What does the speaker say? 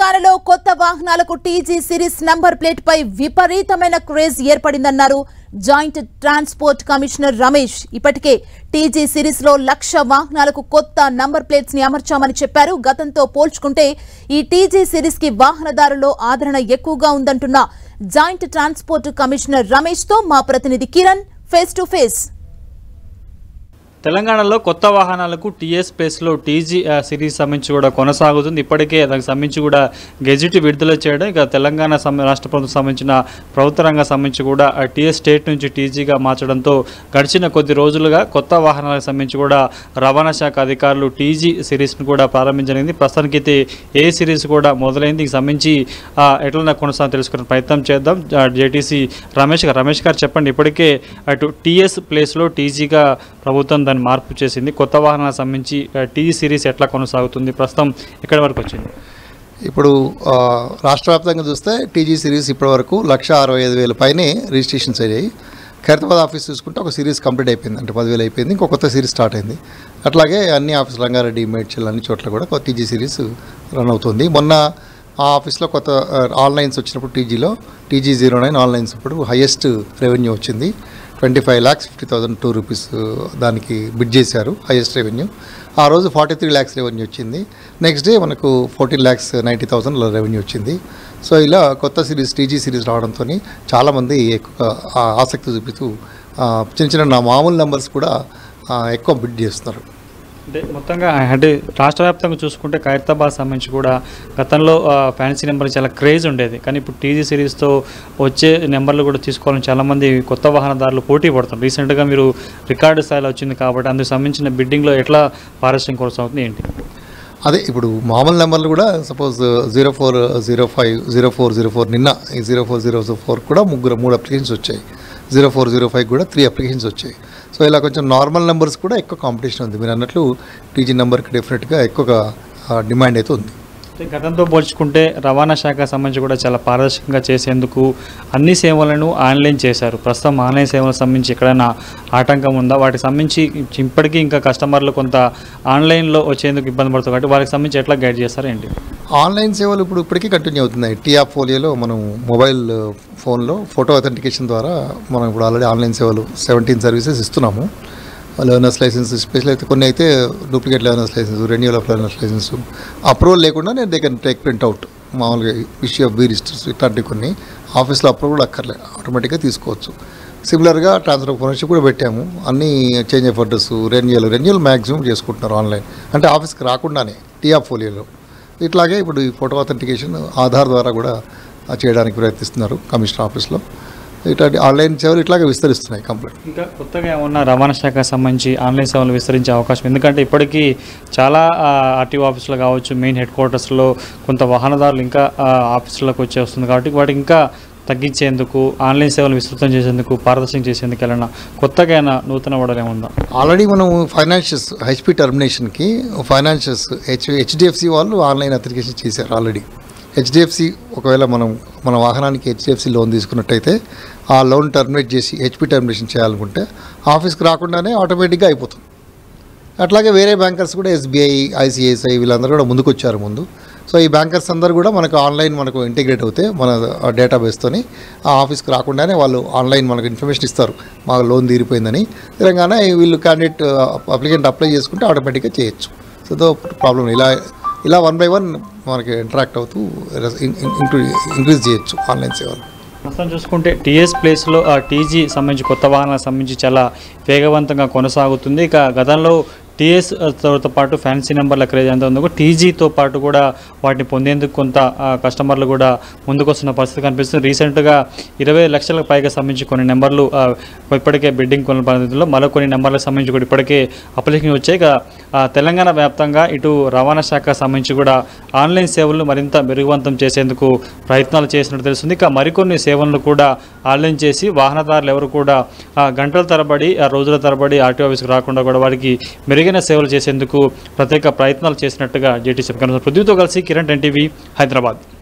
తెలంగాణలో కొత్త వాహనాలకు టీజీ సిరీస్ నంబర్ ప్లేట్ పై విపరీతమైన క్రేజ్ ఏర్పడిందన్నారు జాయింట్ ట్రాన్స్పోర్ట్ కమిషనర్ రమేష్ ఇప్పటికే టీజీ సిరీస్ లో లక్ష వాహనాలకు కొత్త నంబర్ ప్లేట్స్ ని అమర్చామని చెప్పారు గతంతో పోల్చుకుంటే ఈ టీజీ సిరీస్ కి వాహనదారుల్లో ఆదరణ ఎక్కువగా ఉందంటున్న జాయింట్ ట్రాన్స్పోర్ట్ కమిషనర్ రమేష్ తో మా ప్రతినిధి కిరణ్ ఫేస్ టు ఫేస్ తెలంగాణలో కొత్త వాహనాలకు టీఎస్ ప్లేస్లో టీజీ ఆ, సిరీస్ సంబంధించి కూడా కొనసాగుతుంది ఇప్పటికే దానికి సంబంధించి కూడా గెజిట్ విడుదల చేయడం ఇక తెలంగాణ సమ- రాష్ట్ర ప్రభుత్వం సంబంధించిన ప్రభుత్వ రంగం సంబంధించి కూడా ఆ టీఎస్ స్టేట్ నుంచి టీజీగా మార్చడంతో గడిచిన కొద్ది రోజులుగా కొత్త వాహనాలకు సంబంధించి కూడా రవాణా శాఖ అధికారులు టీజీ సిరీస్ను కూడా ప్రారంభించడానికి ప్రస్తుతానికైతే ఏ సిరీస్ కూడా మొదలైంది దీనికి సంబంధించి ఆ, ఎట్లన్నా కొనసాగు తెలుసుకునే ప్రయత్నం చేద్దాం జేటీసీ రమేష్ గారు రమేష్ గారు చెప్పండి ఇప్పటికే అటు టీఎస్ ప్లేస్లో టీజీగా ప్రభుత్వం దాన్ని మార్పు చేసింది కొత్త వాహనాలకు సంబంధించి టీ సిరీస్ ఎట్లా కొనసాగుతుంది ప్రస్తుతం ఎక్కడి వరకు వచ్చింది ఇప్పుడు ఆ, రాష్ట్ర వ్యాప్తంగా చూస్తే టీజీ సిరీస్ ఇప్పటివరకు లక్ష అరవై ఐదు వేల పైనే రిజిస్ట్రేషన్స్ అయ్యాయి ఖైరతాబాద్ ఆఫీస్ చూసుకుంటే ఒక సిరీస్ కంప్లీట్ అయిపోయింది అంటే పదివేలు అయిపోయింది ఇంకో కొత్త సిరీస్ స్టార్ట్ అయింది అట్లాగే అన్ని ఆఫీస్ రంగారెడ్డి మేడ్చల్ అన్ని చోట్ల కూడా కొత్త టీజీ సిరీస్ రన్ అవుతుంది మొన్న ఆ ఆఫీస్లో కొత్త ఆన్లైన్స్ వచ్చినప్పుడు టీజీలో టీజీ జీరో నైన్ ఆన్లైన్స్ ఇప్పుడు హైయెస్ట్ రెవెన్యూ వచ్చింది twenty five lakhs fifty thousand two rupees దానికి బిడ్ చేశారు హైయెస్ట్ రెవెన్యూ ఆ రోజు ఫార్టీ త్రీ ల్యాక్స్ రెవెన్యూ వచ్చింది నెక్స్ట్ డే మనకు fourteen lakhs ninety thousand revenue వచ్చింది సో ఇలా కొత్త సిరీస్ టీజీ సిరీస్ రావడంతో చాలామంది ఎక్కువ ఆ, ఆసక్తి చూపుతూ ఆ, చిన్న చిన్న నా మామూలు నెంబర్స్ కూడా ఆ, ఎక్కువ బిడ్ చేస్తున్నారు అంటే మొత్తంగా అంటే రాష్ట్ర వ్యాప్తంగా చూసుకుంటే ఖైరతాబాద్ సంబంధించి కూడా గతంలో ఆ, ఫ్యాన్సీ నెంబర్ చాలా క్రేజ్ ఉండేది కానీ ఇప్పుడు టీజీ సిరీస్తో వచ్చే నెంబర్లు కూడా తీసుకోవాలని చాలామంది కొత్త వాహనదారులు పోటీ పడుతున్నారు రీసెంట్గా మీరు రికార్డు స్థాయిలో వచ్చింది కాబట్టి అందుకు సంబంధించిన బిడ్డింగ్లో ఎట్లా పారిశ్రామిక కొనసాగుతుంది ఏంటి అదే ఇప్పుడు మామూలు నెంబర్లు కూడా suppose zero four zero five zero four zero four నిన్న ఈ జీరో ఫోర్ జీరో ఫోర్ కూడా ముగ్గురు మూడు అప్లికేషన్స్ వచ్చాయి జీరో ఫోర్ జీరో ఫైవ్ కూడా త్రీ అప్లికేషన్స్ వచ్చాయి సో ఇలా కొంచెం నార్మల్ నెంబర్స్ కూడా ఎక్కువ కాంపిటీషన్ ఉంది మీరు అన్నట్లు టీజీ నెంబర్కి డెఫినెట్గా ఎక్కువగా డిమాండ్ అయితే ఉంది అంటే గతంతో పోల్చుకుంటే రవాణా శాఖ సంబంధించి కూడా చాలా పారదర్శకంగా చేసేందుకు అన్ని సేవలను ఆన్లైన్ చేశారు ప్రస్తుతం ఆన్లైన్ సేవలకు సంబంధించి ఎక్కడైనా ఆటంకం ఉందా వాటికి సంబంధించి ఇప్పటికీ ఇంకా కస్టమర్లు కొంత ఆన్లైన్లో వచ్చేందుకు ఇబ్బంది పడుతుంది కాబట్టి వాటికి సంబంధించి ఎట్లా గైడ్ చేస్తారు ఏంటి ఆన్లైన్ సేవలు ఇప్పుడు ఇప్పటికీ కంటిన్యూ అవుతున్నాయి టీఆప్ ఫోలియోలో మనం మొబైల్ ఫోన్లో ఫోటో అథెంటికేషన్ ద్వారా మనం ఇప్పుడు ఆల్రెడీ ఆన్లైన్ సేవలు సెవెంటీన్ సర్వీసెస్ ఇస్తున్నాము లెర్నర్స్ లైసెన్స్ స్పెషల్ అయితే కొన్ని అయితే duplicate learners licence renewal of learners licence approval లేకుండా నేను they can take print out మామూలుగా ఇష్యూ ఆఫ్ బీ రిజిస్టర్స్ ఇట్లాంటివి కొన్ని ఆఫీస్లో అప్రూవల్ అక్కర్లే ఆటోమేటిక్గా తీసుకోవచ్చు సిమిలర్గా ట్రాన్స్ఫర్ ఆఫ్ ఓనర్షిప్ కూడా పెట్టాము అన్ని change of address renewal renewal maximum చేసుకుంటున్నారు ఆన్లైన్ అంటే ఆఫీస్కి రాకుండానే టీఆప్ ఫోలియోలో ఇట్లాగే ఇప్పుడు ఈ ఫోటో అథెంటికేషన్ ఆధార్ ద్వారా కూడా ఆ చేయడానికి ప్రయత్నిస్తున్నారు కమిషనర్ ఆఫీస్లో ఇట్లాంటి ఆన్లైన్ సేవలు ఇట్లాగే విస్తరిస్తున్నాయి కంప్లీట్ ఇంకా కొత్తగా ఏమన్నా రవాణా శాఖకు సంబంధించి ఆన్లైన్ సేవలు విస్తరించే అవకాశం ఎందుకంటే ఇప్పటికీ చాలా ఆర్టీఓ ఆఫీసులు కావచ్చు మెయిన్ హెడ్ క్వార్టర్స్లో కొంత వాహనదారులు ఇంకా ఆ, ఆఫీసులకు వచ్చే వస్తుంది కాబట్టి వాటికి ఇంకా తగ్గించేందుకు ఆన్లైన్ సేవలు విస్తృతం చేసేందుకు పారదర్శకం చేసేందుకు ఏమైనా కొత్తగా ఏమైనా నూతన మోడల్ ఏముందా ఆల్రెడీ మనం ఫైనాన్షియస్ హెచ్పి టర్మినేషన్కి ఫైనాన్షియస్ హెచ్ హెచ్డిఎఫ్సి వాళ్ళు ఆన్లైన్ అప్లికేషన్ చేశారు ఆల్రెడీ హెచ్డిఎఫ్సి ఒకవేళ మనం మన వాహనానికి హెచ్డిఎఫ్సి లోన్ తీసుకున్నట్టయితే ఆ లోన్ టర్మినేట్ చేసి హెచ్పి టర్మినేషన్ చేయాలనుకుంటే ఆఫీస్కి రాకుండానే ఆటోమేటిక్గా అయిపోతుంది అట్లాగే వేరే బ్యాంకర్స్ కూడా ఎస్బీఐ ఐసిఐసిఐ వీళ్ళందరూ కూడా ముందుకు వచ్చారు ముందు సో ఈ బ్యాంకర్స్ అందరూ కూడా మనకు ఆన్లైన్ మనకు ఇంటిగ్రేట్ అవుతే మన డేటాబేస్తోని ఆ ఆఫీస్కి రాకుండానే వాళ్ళు ఆన్లైన్ మనకు ఇన్ఫర్మేషన్ ఇస్తారు మాకు లోన్ తీరిపోయిందని తెలంగాణ వీళ్ళు క్యాండిడేట్ అప్లికెంట్ అప్లై చేసుకుంటే ఆటోమేటిక్గా చేయొచ్చు సో దో ప్రాబ్లం ఇలా ఇలా వన్ బై వన్ మనకి ఇంటరాక్ట్ అవుతూ ఇంక్రీజ్ చేయొచ్చు ఆన్లైన్ సేవలు ప్రస్తుతం చూసుకుంటే టీఎస్ ప్లేస్లో ఆ టీజీ సంబంధించి కొత్త వాహనాలకు సంబంధించి చాలా వేగవంతంగా కొనసాగుతుంది ఇక గతంలో టీఎస్ తో పాటు ఫ్యాన్సీ నెంబర్ల క్రేజ్ ఎంత ఉందో టీజీతో పాటు కూడా వాటిని పొందేందుకు కొంత ఆ, కస్టమర్లు కూడా ముందుకొస్తున్న పరిస్థితి కనిపిస్తుంది రీసెంట్గా ఇరవై లక్షలకు పైగా సంబంధించి కొన్ని నెంబర్లు ఆ, ఇప్పటికే బిడ్డింగ్ కొన్న పరిస్థితుల్లో మరో కొన్ని నెంబర్లకు సంబంధించి కూడా ఇప్పటికే అప్లికేషన్ వచ్చాయి ఇక ఆ, తెలంగాణ వ్యాప్తంగా ఇటు రవాణా శాఖ సంబంధించి కూడా ఆన్లైన్ సేవలను మరింత మెరుగువంతం చేసేందుకు ప్రయత్నాలు చేసినట్టు తెలుస్తుంది ఇక మరికొన్ని సేవలను కూడా ఆన్లైన్ చేసి వాహనదారులు ఎవరు కూడా ఆ, గంటల తరబడి ఆ, రోజుల తరబడి ఆర్టీఓ ఆఫీస్కి రాకుండా కూడా వారికి మెరుగైన సేవలు చేసేందుకు ప్రత్యేక ప్రయత్నాలు చేసినట్టుగా జేటీసీ పృథ్వీతో కలిసి కిరణ్ ఎన్టీవీ హైదరాబాద్